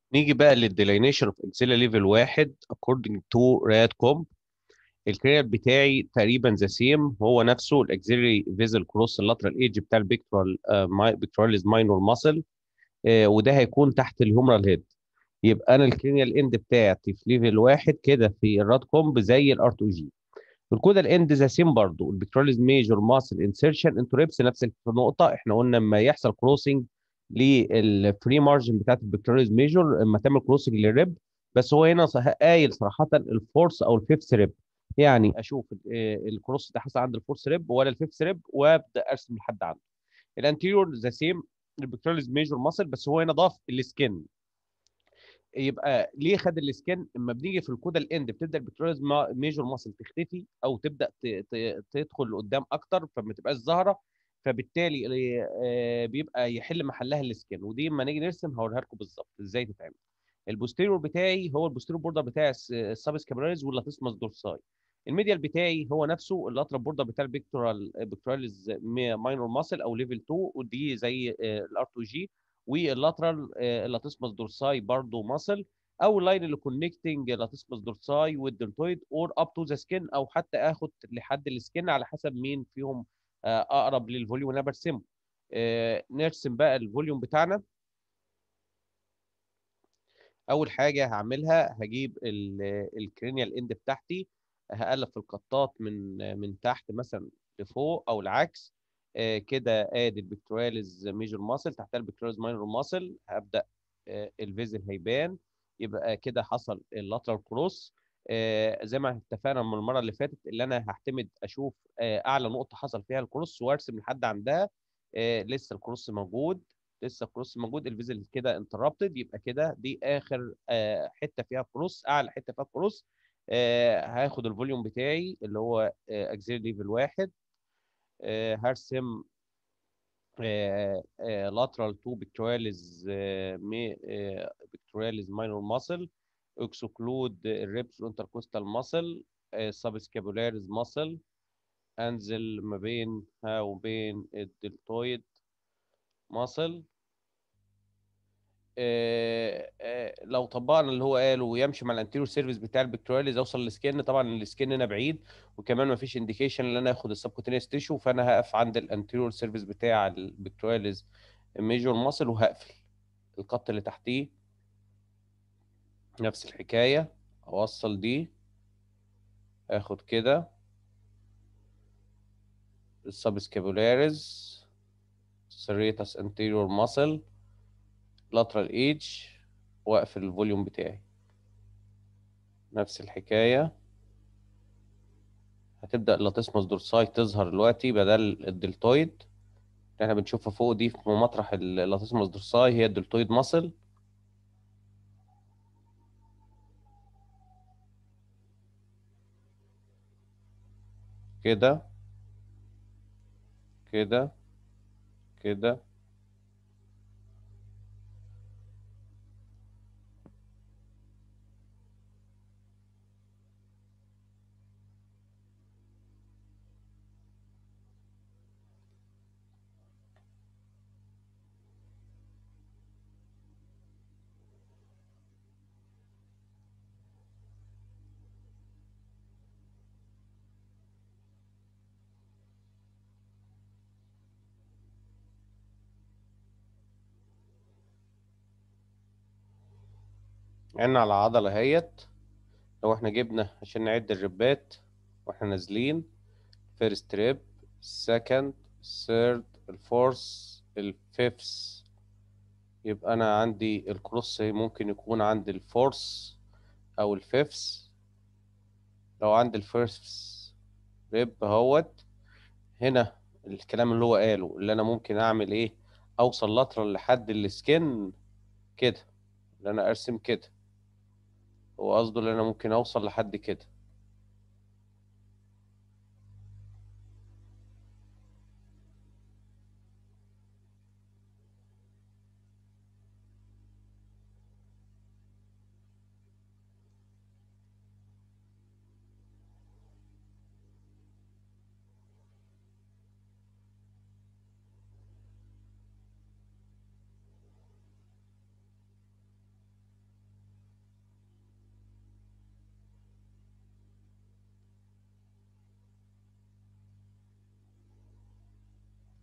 نيجي بقى للديلينيشن اوف اكسيلا ليفل واحد according to رادكوم الكريال بتاعي تقريبا ذا سيم هو نفسه الاكسيلري فيزل كروس اللاترال ايدج بتاع البيكتورال بيكتوراليز ماينور ماسل وده هيكون تحت الهومرال هيد يبقى انا الكرينيال اند بتاعتي في ليفل واحد كده في الراد كومب زي الار 2 جي الكودال اند ذا سيم برضه البيكتوراليز ميجور ماسل انسيرشن انتو ريبس نفس النقطه احنا قلنا لما يحصل كروسنج للفري مارجن بتاعت البيكتوراليز ميجور اما تعمل كروسنج للريب بس هو هنا صح قايل صراحه الفورس او الفيفث ريب يعني اشوف الكروس ده حصل عند الفورس ريب ولا الفيفث ريب وابدا ارسم لحد عنده الانتيريور ذا سيم البيكتوراليز ميجور ماسل بس هو هنا ضاف السكن يبقى ليه خد السكن اما بنيجي في الكودا الاند بتبدا البيكتوراليز ميجور ماسل تختفي او تبدا تدخل لقدام اكتر فما تبقاش ظاهره فبالتالي بيبقى يحل محلها السكن ودي اما نيجي نرسم هوريها لكم بالظبط ازاي تتعمل البوستيريور بتاعي هو البوستيريور بوردر بتاع السابس كابراليز واللاتيسماس دورساي الميديال بتاعي هو نفسه اللاترال بوردر بتاع البيكتورال بيكتوراليز ماينور ماسل او ليفل 2 ودي زي الار 2 جي واللاترال اللاتيسماس دورساي برضه ماسل او اللاين اللي كونكتنج اللاتيسماس دورساي والدلتويد اور اب تو ذا سكين او حتى اخد لحد السكين على حسب مين فيهم اقرب للفوليوم اللي انا برسمه نرسم بقى الفوليوم بتاعنا اول حاجه هعملها هجيب الكرينيال اند بتاعتي هقلب في القطات من من تحت مثلا لفوق او العكس آه كده ادي البكتوراليز ميجور ماسل تحتها البكتوراليز ماينور ماسل هبدا آه الفيزل هيبان يبقى كده حصل اللاترال كروس آه زي ما اتفقنا من المره اللي فاتت اللي انا هعتمد اشوف اعلى نقطه حصل فيها الكروس وارسم لحد عندها لسه الكروس موجود لسه الكروس موجود الفيزل كده انتربتد يبقى كده دي اخر حته فيها كروس اعلى حته فيها كروس هاخد الفوليوم بتاعي اللي هو اكزيل ليفل واحد هرسم lateral to pectoralis pectoralis minor muscle exclude الريبس والانتركوستال muscle subscapularis muscle انزل ما بينها وبين الدلتويد ماسل آه آه لو طبقنا اللي هو قاله ويمشي مع الانتيريور سيرفيس بتاع البكتوراليز اوصل للسكن طبعا السكن هنا بعيد وكمان ما فيش انديكيشن ان انا اخد السبكوتينيوس تيشو فانا هقف عند الانتيريور سيرفيس بتاع البكتوراليز ميجور ماسل وهقفل القط اللي تحتيه نفس الحكايه اوصل دي اخد كده السبسكابولاريز serratus anterior muscle lateral edge واقفل الفوليوم بتاعي نفس الحكاية هتبدأ اللاتيسموس دورساي تظهر دلوقتي بدل الدلتويد اللي احنا بنشوفها فوق دي في مطرح اللاتيسموس دورساي هي الدلتويد ماسل كده كده كده عنا على العضلة اهيت لو احنا جبنا عشان نعد الربات واحنا نازلين فيرست ريب سكند ثيرد الفورث الفيفث يبقى انا عندي الكروس ممكن يكون عند الفورث او الفيفث لو عند الفيرست ريب اهوت هنا الكلام اللي هو قاله اللي انا ممكن اعمل ايه اوصل لاترال لحد السكن كده اللي انا ارسم كده هو قصده ان انا ممكن اوصل لحد كده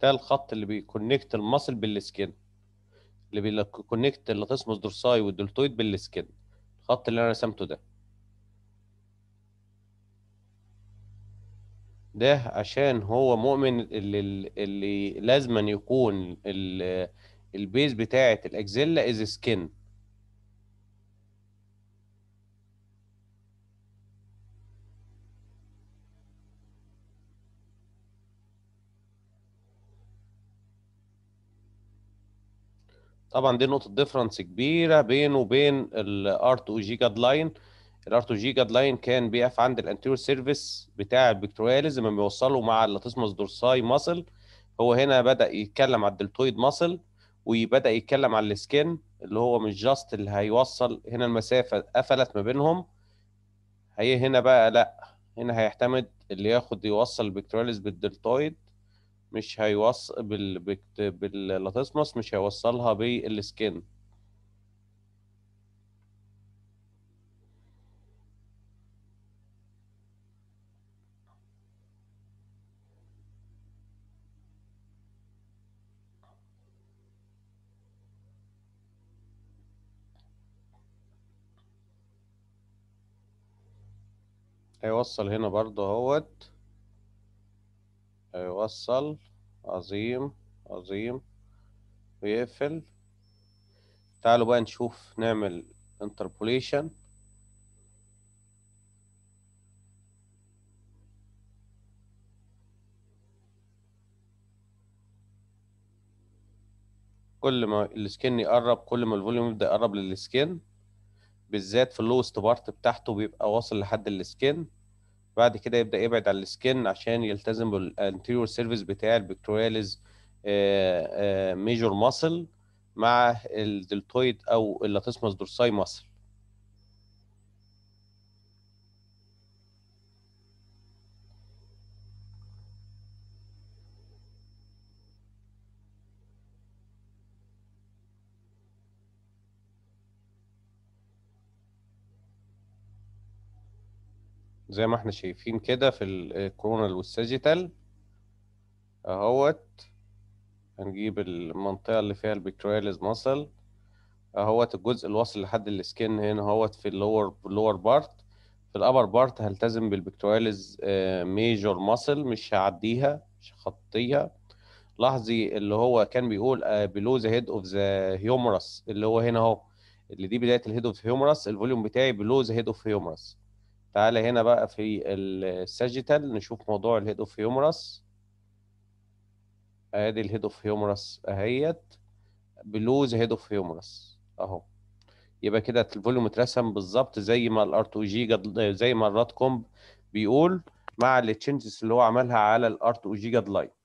ده الخط اللي بيكونكت المصل بالسكين اللي بيكونكت اللاتسموس دورساي والدلتويد بالسكين الخط اللي انا رسمته ده ده عشان هو مؤمن اللي, اللي لازما يكون ال- البيز بتاعه الاكزيلا از سكين طبعا دي نقطة ديفرنس كبيرة بينه وبين الار 2 جي جاد لاين الار 2 جي جاد لاين كان بيقف عند الانتيريور سيرفيس بتاع البكتورياليز لما بيوصله مع اللاتسموس دورساي ماسل هو هنا بدأ يتكلم على الدلتويد ماسل وبدأ يتكلم على السكين اللي هو مش جاست اللي هيوصل هنا المسافة قفلت ما بينهم هي هنا بقى لا هنا هيعتمد اللي ياخد يوصل البكتورياليز بالدلتويد مش هيوصل بال... بكت- باللاتسموس مش هيوصلها بالسكين هيوصل هنا برضه اهوت هيوصل عظيم عظيم ويقفل تعالوا بقى نشوف نعمل انتربوليشن كل ما السكين يقرب كل ما الفوليوم يبدأ يقرب للسكين بالذات في اللوست بارت بتاعته بيبقى واصل لحد السكين بعد كده يبدأ يبعد عن السكين عشان يلتزم بالانتيريور سيرفيس بتاع البكتورياليز ميجور ماسل مع الدلتويد او اللاتسموس دورساي ماسل زي ما احنا شايفين كده في الكورونال والساجيتال اهوت هنجيب المنطقة اللي فيها البكتورياليز ماسل اهوت الجزء اللي واصل لحد السكين هنا اهوت في اللور اللور بارت في الابر بارت هلتزم بالبكتورياليز ميجور ماسل مش هعديها مش هخطيها لاحظي اللي هو كان بيقول بلو ذا هيد اوف ذا هيومرس اللي هو هنا اهو اللي دي بداية الهيد اوف هيومرس الفوليوم بتاعي بلو ذا هيد اوف هيومرس تعالى هنا بقى في الساجيتال نشوف موضوع الهيد اوف هيومرس ادي الهيد اوف هيومرس اهيت بلو ذا هيد اوف هيومرس اهو يبقى كده الفوليوم اترسم بالظبط زي ما الار 2 جي زي ما الرات كومب بيقول مع التشنجز اللي هو عملها على الار 2 جي جاد لاين